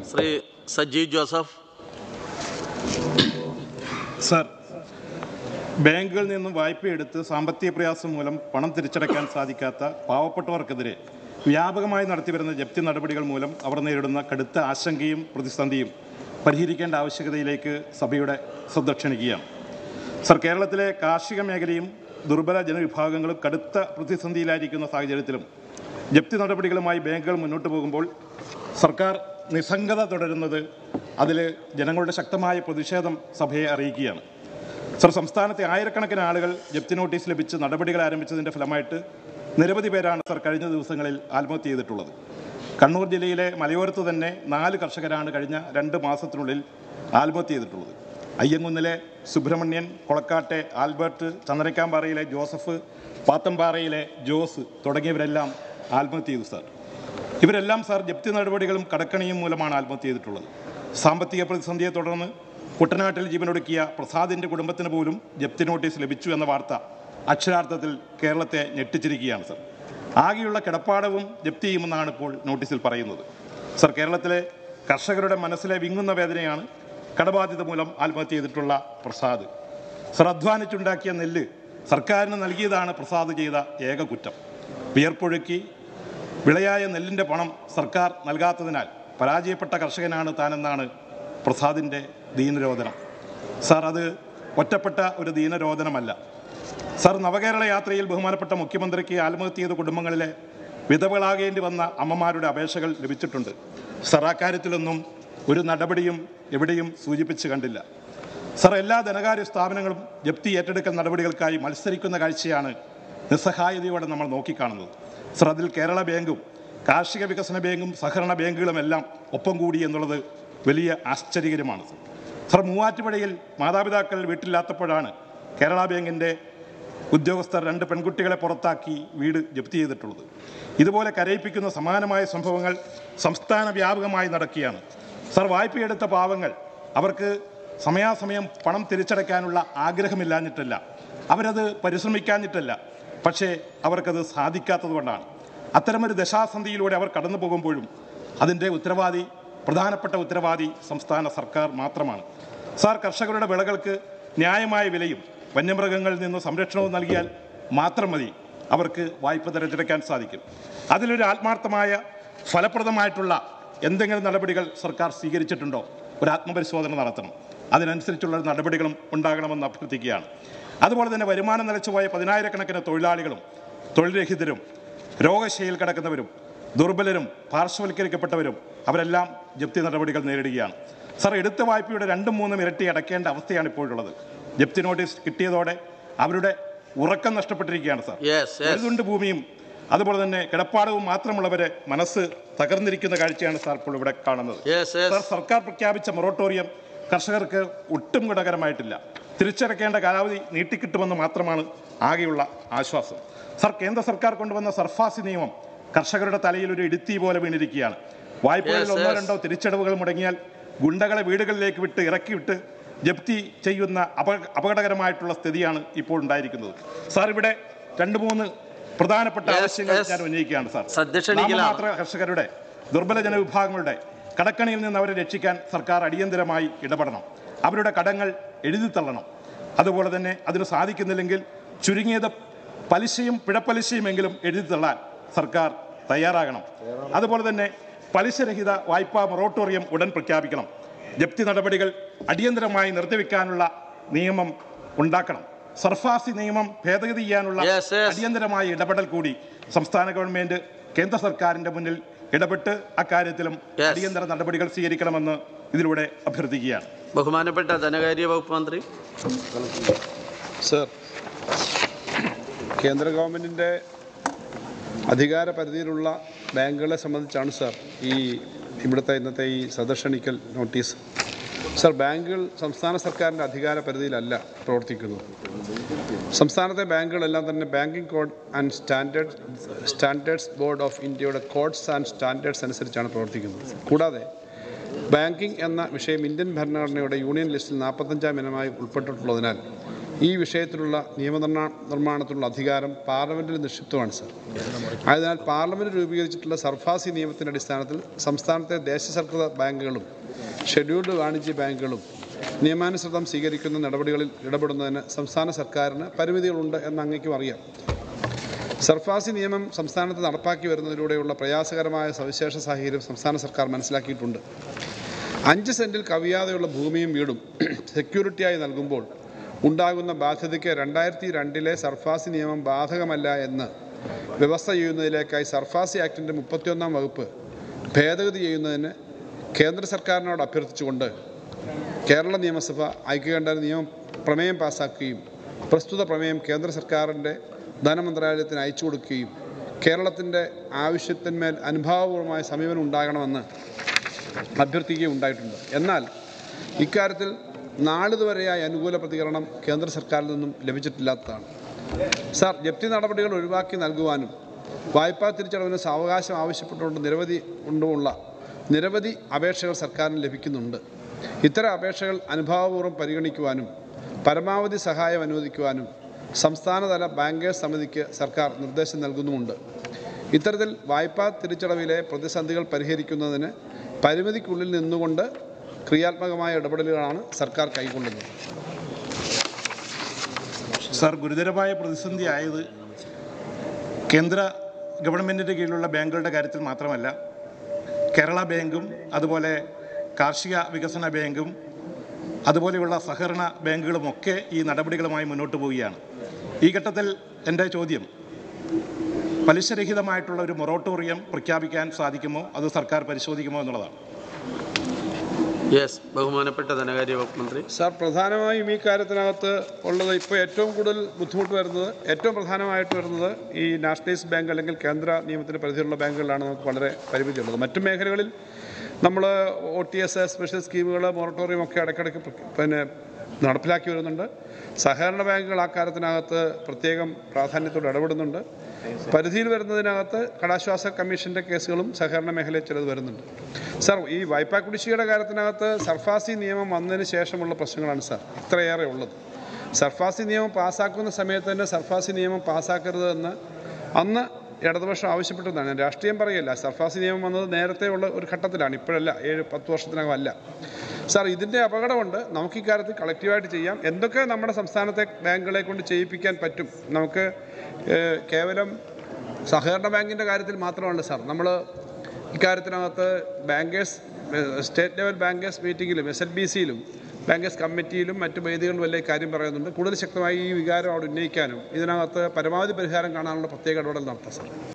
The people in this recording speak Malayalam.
ശ്രീ സജീവ് ജോസഫ് സർ ബാങ്കുകളിൽ നിന്നും വായ്പയെടുത്ത് സാമ്പത്തിക പ്രയാസം മൂലം പണം തിരിച്ചടയ്ക്കാൻ സാധിക്കാത്ത പാവപ്പെട്ടവർക്കെതിരെ വ്യാപകമായി നടത്തിവരുന്ന ജപ്തി നടപടികൾ മൂലം അവർ നേരിടുന്ന കടുത്ത ആശങ്കയും പ്രതിസന്ധിയും പരിഹരിക്കേണ്ട ആവശ്യകതയിലേക്ക് സഭയുടെ ശ്രദ്ധ ക്ഷണിക്കുകയാണ് സർ കേരളത്തിലെ കാർഷിക മേഖലയും ദുർബല ജനവിഭാഗങ്ങളും കടുത്ത പ്രതിസന്ധിയിലായിരിക്കുന്ന സാഹചര്യത്തിലും ജപ്തി നടപടികളുമായി ബാങ്കുകൾ മുന്നോട്ട് പോകുമ്പോൾ സർക്കാർ നിസ്സംഗത തുടരുന്നത് അതിൽ ജനങ്ങളുടെ ശക്തമായ പ്രതിഷേധം സഭയെ അറിയിക്കുകയാണ് സർ സംസ്ഥാനത്തെ ആയിരക്കണക്കിന് ആളുകൾ ജപ്തി നോട്ടീസ് ലഭിച്ച് നടപടികൾ ആരംഭിച്ചതിൻ്റെ ഫലമായിട്ട് നിരവധി പേരാണ് സർ കഴിഞ്ഞ ദിവസങ്ങളിൽ ആത്മഹത്യ ചെയ്തിട്ടുള്ളത് കണ്ണൂർ ജില്ലയിലെ മലയോരത്ത് തന്നെ നാല് കർഷകരാണ് കഴിഞ്ഞ രണ്ട് മാസത്തിനുള്ളിൽ ആത്മഹത്യ ചെയ്തിട്ടുള്ളത് അയ്യങ്കുന്നിലെ സുബ്രഹ്മണ്യൻ കൊളക്കാട്ടെ ആൽബർട്ട് ചന്ദ്രക്കാമ്പാറയിലെ ജോസഫ് പാത്തമ്പാറയിലെ ജോസ് തുടങ്ങിയവരെല്ലാം ആത്മഹത്യ ചെയ്തു സാർ ഇവരെല്ലാം സാർ ജപ്തി നടപടികളും കടക്കണിയും മൂലമാണ് ആത്മഹത്യ ചെയ്തിട്ടുള്ളത് സാമ്പത്തിക പ്രതിസന്ധിയെ തുടർന്ന് കുട്ടനാട്ടിൽ ജീവനൊടുക്കിയ പ്രസാദിൻ്റെ കുടുംബത്തിന് പോലും ജപ്തി നോട്ടീസ് ലഭിച്ചു എന്ന വാർത്ത അക്ഷരാർത്ഥത്തിൽ കേരളത്തെ ഞെട്ടിച്ചിരിക്കുകയാണ് സർ ആകെയുള്ള കിടപ്പാടവും ജപ്തി ചെയ്യുമെന്നാണ് ഇപ്പോൾ നോട്ടീസിൽ പറയുന്നത് സർ കേരളത്തിലെ കർഷകരുടെ മനസ്സിലെ വിങ്ങുന്ന വേദനയാണ് കടബാധ്യത മൂലം ആത്മഹത്യ ചെയ്തിട്ടുള്ള പ്രസാദ് സർ അധ്വാനിച്ചുണ്ടാക്കിയ നെല്ല് സർക്കാരിന് നൽകിയതാണ് പ്രസാദ് ചെയ്ത ഏക കുറ്റം വിയർപ്പൊഴുക്കി വിളയായ നെല്ലിൻ്റെ പണം സർക്കാർ നൽകാത്തതിനാൽ പരാജയപ്പെട്ട കർഷകനാണ് താനെന്നാണ് പ്രസാദിൻ്റെ ദീനരോധനം സാർ അത് ഒറ്റപ്പെട്ട ഒരു ദീനരോധനമല്ല സാർ നവകേരള യാത്രയിൽ ബഹുമാനപ്പെട്ട മുഖ്യമന്ത്രിക്ക് ആത്മഹത്യ ചെയ്ത കുടുംബങ്ങളിലെ വിധവകളാകേണ്ടി വന്ന അമ്മമാരുടെ അപേക്ഷകൾ ലഭിച്ചിട്ടുണ്ട് സാർ അക്കാര്യത്തിലൊന്നും ഒരു നടപടിയും എവിടെയും സൂചിപ്പിച്ച് കണ്ടില്ല സാർ എല്ലാ ധനകാര്യ സ്ഥാപനങ്ങളും ജപ്തി ഏറ്റെടുക്കൽ നടപടികൾക്കായി മത്സരിക്കുന്ന കാഴ്ചയാണ് നിസ്സഹായതയോടെ നമ്മൾ നോക്കിക്കാണുന്നത് സർ അതിൽ കേരള ബാങ്കും കാർഷിക വികസന ബാങ്കും സഹകരണ ബാങ്കുകളും എല്ലാം ഒപ്പം കൂടി എന്നുള്ളത് വലിയ ആശ്ചര്യകരമാണ് സർ സർ മൂവാറ്റുപുഴയിൽ മാതാപിതാക്കൾ വീട്ടിലില്ലാത്തപ്പോഴാണ് കേരള ബാങ്കിൻ്റെ ഉദ്യോഗസ്ഥർ രണ്ട് പെൺകുട്ടികളെ പുറത്താക്കി വീട് ജപ്തി ചെയ്തിട്ടുള്ളത് ഇതുപോലെ കരയിപ്പിക്കുന്ന സമാനമായ സംഭവങ്ങൾ സംസ്ഥാന വ്യാപകമായി നടക്കുകയാണ് സർ വായ്പയെടുത്ത പാവങ്ങൾ അവർക്ക് സമയാസമയം പണം തിരിച്ചടയ്ക്കാനുള്ള ആഗ്രഹമില്ലാഞ്ഞിട്ടല്ല അവരത് പരിശ്രമിക്കാഞ്ഞിട്ടല്ല പക്ഷേ അവർക്കത് സാധിക്കാത്തതുകൊണ്ടാണ് അത്തരമൊരു ദശാസന്ധിയിലൂടെ അവർ കടന്നു പോകുമ്പോഴും അതിൻ്റെ ഉത്തരവാദി പ്രധാനപ്പെട്ട ഉത്തരവാദി സംസ്ഥാന സർക്കാർ മാത്രമാണ് സാർ കർഷകരുടെ വിളകൾക്ക് ന്യായമായ വിലയും വന്യമൃഗങ്ങളിൽ നിന്ന് സംരക്ഷണവും നൽകിയാൽ മാത്രം മതി അവർക്ക് വായ്പ തിരഞ്ഞെടുക്കാൻ സാധിക്കും അതിലൊരു ആത്മാർത്ഥമായ ഫലപ്രദമായിട്ടുള്ള എന്തെങ്കിലും നടപടികൾ സർക്കാർ സ്വീകരിച്ചിട്ടുണ്ടോ ഒരു ആത്മപരിശോധന നടത്തണം അതിനനുസരിച്ചുള്ള നടപടികളും ഉണ്ടാകണമെന്ന് അഭ്യർത്ഥിക്കുകയാണ് അതുപോലെ തന്നെ വരുമാനം നിലച്ചുപോയ പതിനായിരക്കണക്കിന് തൊഴിലാളികളും തൊഴിൽ രഹിതരും രോഗശയിൽ കിടക്കുന്നവരും ദുർബലരും പാർശ്വവൽക്കരിക്കപ്പെട്ടവരും അവരെല്ലാം ജപ്തി നടപടികൾ നേരിടുകയാണ് സാർ എടുത്ത വായ്പയുടെ രണ്ടും മൂന്നും ഇരട്ടി അടയ്ക്കേണ്ട അവസ്ഥയാണ് ഇപ്പോഴുള്ളത് ജപ്തി നോട്ടീസ് കിട്ടിയതോടെ അവരുടെ ഉറക്കം നഷ്ടപ്പെട്ടിരിക്കുകയാണ് സാർ Yes, yes. ഒരു തുണ്ട് ഭൂമിയും അതുപോലെ തന്നെ കിടപ്പാടവും മാത്രമുള്ളവരെ മനസ്സ് തകർന്നിരിക്കുന്ന കാഴ്ചയാണ് സാർ ഇപ്പോൾ ഇവിടെ കാണുന്നത് Yes, yes. സാർ സർക്കാർ പ്രഖ്യാപിച്ച മൊറട്ടോറിയം കർഷകർക്ക് ഒട്ടും ഗുണകരമായിട്ടില്ല തിരിച്ചടയ്ക്കേണ്ട കാലാവധി നീട്ടിക്കിട്ടുമെന്ന് മാത്രമാണ് ആകെയുള്ള ആശ്വാസം സാർ കേന്ദ്ര സർക്കാർ കൊണ്ടുവന്ന സർഫാസി നിയമം കർഷകരുടെ തലയിൽ ഒരു ഇടുത്തി പോലെ വീണിരിക്കുകയാണ് വായ്പകളിൽ Yes, ഒന്നോ yes. രണ്ടോ തിരിച്ചടവുകൾ മുടങ്ങിയാൽ ഗുണ്ടകളെ വീടുകളിലേക്ക് വിട്ട് ഇറക്കി വിട്ട് ജപ്തി ചെയ്യുന്ന അപ അപകടകരമായിട്ടുള്ള സ്ഥിതിയാണ് ഇപ്പോൾ ഉണ്ടായിരിക്കുന്നത് സാർ ഇവിടെ രണ്ട് മൂന്ന് പ്രധാനപ്പെട്ട Yes, ആവശ്യങ്ങൾ yes. ഞാൻ ഉന്നയിക്കുകയാണ് സാർ ശ്രദ്ധ ക്ഷണിക്കലാണ്. നാമമാത്ര കർഷകരുടെ ദുർബല ജനവിഭാഗങ്ങളുടെ കടക്കണിയിൽ നിന്ന് അവരെ രക്ഷിക്കാൻ സർക്കാർ അടിയന്തരമായി ഇടപെടണം അവരുടെ കടങ്ങൾ എഴുതി തള്ളണം അതുപോലെ തന്നെ അതിന് സാധിക്കുന്നില്ലെങ്കിൽ ചുരുങ്ങിയത് പലിശയും പിഴപ്പലിശയുമെങ്കിലും എഴുതി തള്ളാൻ സർക്കാർ തയ്യാറാകണം അതുപോലെ തന്നെ പലിശരഹിത വായ്പാ മൊറട്ടോറിയം ഉടൻ പ്രഖ്യാപിക്കണം ജപ്തി നടപടികൾ അടിയന്തരമായി നിർത്തിവെക്കാനുള്ള നിയമം ഉണ്ടാക്കണം സർഫാസി നിയമം ഭേദഗതി ചെയ്യാനുള്ള Yes, yes. അടിയന്തരമായ ഇടപെടൽ കൂടി സംസ്ഥാന ഗവൺമെന്റ് കേന്ദ്ര സർക്കാരിന്റെ മുന്നിൽ ഇടപെട്ട് അക്കാര്യത്തിലും Yes. അടിയന്തര നടപടികൾ സ്വീകരിക്കണമെന്ന് ഇതിലൂടെ അഭ്യർത്ഥിക്കുകയാണ് ബഹുമാനപ്പെട്ട ധനകാര്യ വകുപ്പ് മന്ത്രി സർ കേന്ദ്ര ഗവൺമെൻറ്റിൻ്റെ അധികാര പരിധിയിലുള്ള ബാങ്കുകളെ സംബന്ധിച്ചാണ് സർ ഈ ഇവിടുത്തെ ഇന്നത്തെ ഈ സദർശണിക്കൽ നോട്ടീസ് സർ ബാങ്കുകൾ സംസ്ഥാന സർക്കാരിൻ്റെ അധികാര പരിധിയിലല്ല പ്രവർത്തിക്കുന്നത് സംസ്ഥാനത്തെ ബാങ്കുകളെല്ലാം തന്നെ banking code and standard standards board of ഇന്ത്യയുടെ കോഡ്സ് ആൻഡ് സ്റ്റാൻഡേർഡ്സ് അനുസരിച്ചാണ് പ്രവർത്തിക്കുന്നത് കൂടാതെ ബാങ്കിംഗ് എന്ന വിഷയം ഇന്ത്യൻ ഭരണഘടനയുടെ യൂണിയൻ ലിസ്റ്റിൽ നാൽപ്പത്തഞ്ചാം ഇനമായി ഉൾപ്പെട്ടിട്ടുള്ളതിനാൽ ഈ വിഷയത്തിലുള്ള നിയമനിർമ്മാ നിർമ്മാണത്തിലുള്ള അധികാരം പാർലമെൻറ്റിൽ നിക്ഷിപ്തമാണ് സർ ആയതിനാൽ പാർലമെൻറ്റ് രൂപീകരിച്ചിട്ടുള്ള സർഫാസി നിയമത്തിൻ്റെ അടിസ്ഥാനത്തിൽ സംസ്ഥാനത്തെ ദേശസർക്കൃത ബാങ്കുകളും ഷെഡ്യൂൾഡ് വാണിജ്യ ബാങ്കുകളും നിയമാനുസൃതം സ്വീകരിക്കുന്ന നടപടികളിൽ ഇടപെടുന്നതിന് സംസ്ഥാന സർക്കാരിന് പരിമിതികളുണ്ട് എന്ന് അങ്ങേക്കും അറിയാം സർഫാസി നിയമം സംസ്ഥാനത്ത് നടപ്പാക്കി വരുന്നതിലൂടെയുള്ള പ്രയാസകരമായ സവിശേഷ സാഹചര്യം സംസ്ഥാന സർക്കാർ മനസ്സിലാക്കിയിട്ടുണ്ട് അഞ്ച് സെൻറ്റിൽ കവിയാതെയുള്ള ഭൂമിയും വീടും സെക്യൂരിറ്റിയായി നൽകുമ്പോൾ ഉണ്ടാകുന്ന ബാധ്യതയ്ക്ക് രണ്ടായിരത്തി രണ്ടിലെ സർഫാസി നിയമം ബാധകമല്ല എന്ന് വ്യവസ്ഥ ചെയ്യുന്നതിലേക്കായി സർഫാസി ആക്ടിൻ്റെ മുപ്പത്തിയൊന്നാം വകുപ്പ് ഭേദഗതി ചെയ്യുന്നതിന് കേന്ദ്ര സർക്കാരിനോട് അഭ്യർത്ഥിച്ചുകൊണ്ട് കേരള നിയമസഭ ഐക്യകണ്ഠ നിയമം പ്രമേയം പാസാക്കുകയും പ്രസ്തുത പ്രമേയം കേന്ദ്ര സർക്കാരിൻ്റെ ധനമന്ത്രാലയത്തിന് അയച്ചു കൊടുക്കുകയും കേരളത്തിൻ്റെ ആവശ്യത്തിന്മേൽ അനുഭാവപൂർവമായ സമീപനം ഉണ്ടാകണമെന്ന് അഭ്യർത്ഥിക്കുകയും ഉണ്ടായിട്ടുണ്ട് എന്നാൽ ഇക്കാര്യത്തിൽ നാളിതുവരെയായി അനുകൂല പ്രതികരണം കേന്ദ്ര സർക്കാരിൽ നിന്നും ലഭിച്ചിട്ടില്ലാത്തതാണ് സാർ ജപ്തി നടപടികൾ ഒഴിവാക്കി നൽകുവാനും വായ്പാ തിരിച്ചടവിന് സാവകാശം ആവശ്യപ്പെട്ടുകൊണ്ട് നിരവധി കൊണ്ടുമുള്ള നിരവധി അപേക്ഷകൾ സർക്കാരിന് ലഭിക്കുന്നുണ്ട് ഇത്തരം അപേക്ഷകൾ അനുഭാവപൂർവ്വം പരിഗണിക്കുവാനും പരമാവധി സഹായം അനുവദിക്കുവാനും സംസ്ഥാനതല ബാങ്കേഴ്സ് സമിതിക്ക് സർക്കാർ നിർദ്ദേശം നൽകുന്നുമുണ്ട് ഇത്തരത്തിൽ വായ്പാ തിരിച്ചടവിലെ പ്രതിസന്ധികൾ പരിഹരിക്കുന്നതിന് പരിമിതിക്കുള്ളിൽ നിന്നുകൊണ്ട് ക്രിയാത്മകമായ ഇടപെടലുകളാണ് സർക്കാർ കൈക്കൊള്ളുന്നത് സാർ ഗുരുതരമായ പ്രതിസന്ധി ആയത് കേന്ദ്ര ഗവൺമെൻറ്റിൻ്റെ കീഴിലുള്ള ബാങ്കുകളുടെ കാര്യത്തിൽ മാത്രമല്ല കേരള ബാങ്കും അതുപോലെ കാർഷിക വികസന ബാങ്കും അതുപോലെയുള്ള സഹകരണ ബാങ്കുകളുമൊക്കെ ഈ നടപടികളുമായി മുന്നോട്ട് പോവുകയാണ് ഈ ഘട്ടത്തിൽ എൻ്റെ ചോദ്യം പലിശരഹിതമായിട്ടുള്ള ഒരു മൊറട്ടോറിയം പ്രഖ്യാപിക്കാൻ സാധിക്കുമോ അത് സർക്കാർ പരിശോധിക്കുമോ എന്നുള്ളതാണ് യെസ് ബഹുമാനപ്പെട്ട ധനകാര്യ വകുപ്പ് മന്ത്രി സാർ പ്രധാനമായും ഈ കാര്യത്തിനകത്ത് ഉള്ളത് ഇപ്പോൾ ഏറ്റവും കൂടുതൽ ബുദ്ധിമുട്ട് വരുന്നത് ഏറ്റവും പ്രധാനമായിട്ട് വരുന്നത് ഈ നാഷണലൈസ് ബാങ്ക് അല്ലെങ്കിൽ കേന്ദ്ര നിയമത്തിന് പരിധിയിലുള്ള ബാങ്കുകളിലാണ് നമുക്ക് വളരെ പരിമിതിയുള്ളത് മറ്റു മേഖലകളിൽ നമ്മൾ ഒ ടി എസ് സ്പെഷ്യൽ സ്കീമുകൾ മൊറട്ടോറിയം ഒക്കെ ഇടയ്ക്കിടയ്ക്ക് പ്ര- പിന്നെ നടപ്പിലാക്കി വരുന്നുണ്ട് സഹകരണ ബാങ്കുകൾ ആ കാര്യത്തിനകത്ത് പ്രത്യേകം പ്രാധാന്യത്തോടെ ഇടപെടുന്നുണ്ട് പരിധിയിൽ വരുന്നതിനകത്ത് കടാശ്വാസ കമ്മീഷൻ്റെ കേസുകളും സഹകരണ മേഖലയിൽ ചിലത് വരുന്നുണ്ട് സാർ ഈ വായ്പാ കുടിശ്ശികയുടെ കാര്യത്തിനകത്ത് സർഫാസി നിയമം വന്നതിന് ശേഷമുള്ള പ്രശ്നങ്ങളാണ് സാർ ഇത്രയേറെ ഉള്ളത് സർഫാസി നിയമം പാസ്സാക്കുന്ന സമയത്ത് തന്നെ സർഫാസി നിയമം പാസ്സാക്കരുത് എന്ന് അന്ന് ഇടതുപക്ഷം ആവശ്യപ്പെട്ടതാണ് ഞാൻ രാഷ്ട്രീയം പറയല്ല സർഫാസി നിയമം വന്നത് നേരത്തെ ഉള്ള ഒരു ഘട്ടത്തിലാണ് ഇപ്പോഴല്ല ഏഴ് പത്ത് വർഷത്തിനകം അല്ല സാർ ഇതിൻ്റെ അപകടമുണ്ട് നമുക്ക് ഇക്കാര്യത്തിൽ കളക്റ്റീവായിട്ട് ചെയ്യാം എന്തൊക്കെ നമ്മുടെ സംസ്ഥാനത്തെ ബാങ്കുകളെ കൊണ്ട് ചെയ്യിപ്പിക്കാൻ പറ്റും നമുക്ക് ഏഹ്, കേവലം സഹകരണ ബാങ്കിൻ്റെ കാര്യത്തിൽ മാത്രമല്ല സാർ നമ്മൾ ഇക്കാര്യത്തിനകത്ത് ബാങ്കേഴ്സ് ഏഹ്, സ്റ്റേറ്റ് ലെവൽ ബാങ്കേഴ്സ് മീറ്റിങ്ങിലും എസ് എൽ ബി സിയിലും ബാങ്കേഴ്സ് കമ്മിറ്റിയിലും മറ്റു വേദികളിലും എല്ലാം ഈ കാര്യം പറയുന്നുണ്ട് കൂടുതൽ ശക്തമായി ഈ വികാരം അവിടെ ഉന്നയിക്കാനും ഇതിനകത്ത് പരമാവധി പരിഹാരം കാണാനുള്ള പ്രത്യേക ഇടപെടൽ നടത്താം സാർ